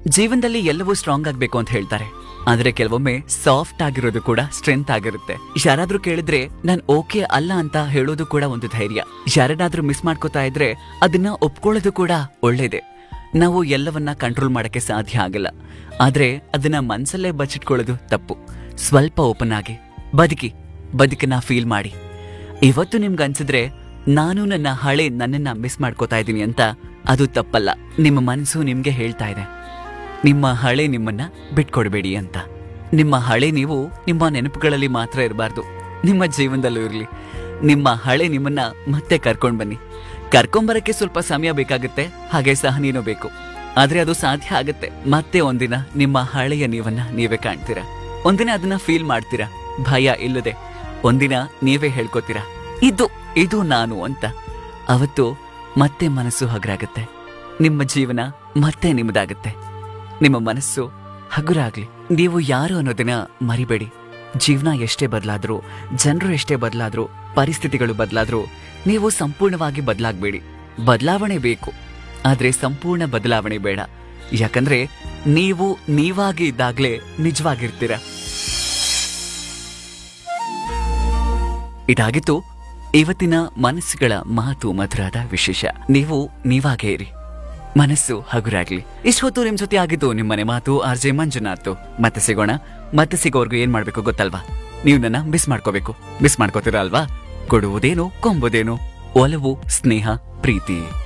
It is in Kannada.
ಜೀವನದಲ್ಲಿ ಎಲ್ಲವೂ ಸ್ಟ್ರಾಂಗ್ ಆಗ್ಬೇಕು ಅಂತ ಹೇಳ್ತಾರೆ ಆದ್ರೆ ಕೆಲವೊಮ್ಮೆ ಸಾಫ್ಟ್ ಆಗಿರೋದು ಕೂಡ ಸ್ಟ್ರೆಂತ್ ಆಗಿರುತ್ತೆ ಯಾರಾದ್ರೂ ಕೇಳಿದ್ರೆ ನಾನ್ ಓಕೆ ಅಲ್ಲ ಅಂತ ಹೇಳೋದು ಕೂಡ ಒಂದು ಧೈರ್ಯ ಯಾರನ್ನಾದ್ರೂ ಮಿಸ್ ಮಾಡ್ಕೋತಾ ಇದ್ರೆ ಅದನ್ನ ಒಪ್ಕೊಳ್ಳೋದು ಕೂಡ ಒಳ್ಳೇದೆ ನಾವು ಎಲ್ಲವನ್ನ ಕಂಟ್ರೋಲ್ ಮಾಡಕ್ಕೆ ಸಾಧ್ಯ ಆಗಲ್ಲ ಆದ್ರೆ ಅದನ್ನ ಮನ್ಸಲ್ಲೇ ಬಚ್ಚಿಟ್ಕೊಳ್ಳೋದು ತಪ್ಪು ಸ್ವಲ್ಪ ಓಪನ್ ಆಗಿ ಬದುಕಿ ಬದುಕನ್ನ ಫೀಲ್ ಮಾಡಿ ಇವತ್ತು ನಿಮ್ಗೆ ಅನ್ಸಿದ್ರೆ ನಾನು ನನ್ನ ಹಳೆ ನನ್ನನ್ನ ಮಿಸ್ ಮಾಡ್ಕೋತಾ ಇದ್ದೀನಿ ಅಂತ ಅದು ತಪ್ಪಲ್ಲ ನಿಮ್ಮ ಮನಸ್ಸು ನಿಮ್ಗೆ ಹೇಳ್ತಾ ಇದೆ ನಿಮ್ಮ ಹಳೆ ನಿಮ್ಮನ್ನ ಬಿಟ್ಕೊಡ್ಬೇಡಿ ಅಂತ ನಿಮ್ಮ ಹಳೆ ನೀವು ನಿಮ್ಮ ನೆನಪುಗಳಲ್ಲಿ ಮಾತ್ರ ಇರಬಾರ್ದು ನಿಮ್ಮ ಜೀವನದಲ್ಲೂ ಇರಲಿ ನಿಮ್ಮ ಹಳೆ ನಿಮ್ಮನ್ನ ಮತ್ತೆ ಕರ್ಕೊಂಡ್ ಬನ್ನಿ ಕರ್ಕೊಂಬರಕ್ಕೆ ಸ್ವಲ್ಪ ಸಮಯ ಬೇಕಾಗುತ್ತೆ ಹಾಗೆ ಸಹನೀನೂ ಬೇಕು ಆದ್ರೆ ಅದು ಸಾಧ್ಯ ಆಗುತ್ತೆ ಮತ್ತೆ ಒಂದಿನ ನಿಮ್ಮ ಹಳೆಯ ನೀವನ್ನ ನೀವೇ ಕಾಣ್ತೀರಾ ಒಂದಿನ ಅದನ್ನ ಫೀಲ್ ಮಾಡ್ತೀರಾ ಭಯ ಇಲ್ಲದೆ ಒಂದಿನ ನೀವೇ ಹೇಳ್ಕೊತೀರಾ ಇದು ಇದು ನಾನು ಅಂತ ಅವತ್ತು ಮತ್ತೆ ಮನಸ್ಸು ಹಗುರಾಗುತ್ತೆ ನಿಮ್ಮ ಜೀವನ ಮತ್ತೆ ನಿಮ್ಮದಾಗುತ್ತೆ ನಿಮ್ಮ ಮನಸ್ಸು ಹಗುರಾಗ್ಲಿ ನೀವು ಯಾರು ಅನ್ನೋದನ್ನ ಮರಿಬೇಡಿ ಜೀವನ ಎಷ್ಟೇ ಬದಲಾದ್ರೂ ಜನರು ಎಷ್ಟೇ ಬದಲಾದ್ರೂ ಪರಿಸ್ಥಿತಿಗಳು ಬದಲಾದ್ರೂ ನೀವು ಸಂಪೂರ್ಣವಾಗಿ ಬದಲಾಗಬೇಡಿ ಬದಲಾವಣೆ ಬೇಕು ಆದ್ರೆ ಸಂಪೂರ್ಣ ಬದಲಾವಣೆ ಬೇಡ ಯಾಕಂದ್ರೆ ನೀವು ನೀವಾಗಿ ಇದ್ದಾಗ್ಲೇ ನಿಜವಾಗಿರ್ತೀರ ಇದಾಗಿತ್ತು ಇವತ್ತಿನ ಮನಸ್ಸುಗಳ ಮಾತು ಮಧುರಾದ ವಿಶೇಷ ನೀವು ನೀವಾಗೇ ಇರಿ ಮನಸ್ಸು ಹಗುರಾಗ್ಲಿ ಇಷ್ಟೊತ್ತು ನಿಮ್ ಜೊತೆ ಆಗಿದ್ದು ನಿಮ್ಮನೆ ಮಾತು ಆರ್ ಜೆ ಮಂಜುನಾಥ್ ಮತ್ತೆ ಸಿಗೋಣ ಮತ್ತೆ ಸಿಗೋರ್ಗು ಏನ್ ಮಾಡ್ಬೇಕು ಗೊತ್ತಲ್ವಾ ನೀವು ನನ್ನ ಮಿಸ್ ಮಾಡ್ಕೋಬೇಕು ಮಿಸ್ ಮಾಡ್ಕೋತೀರಾ ಅಲ್ವಾ ಕೊಡುವುದೇನು ಕೊಂಬುದೇನು ಒಲವು ಸ್ನೇಹ ಪ್ರೀತಿ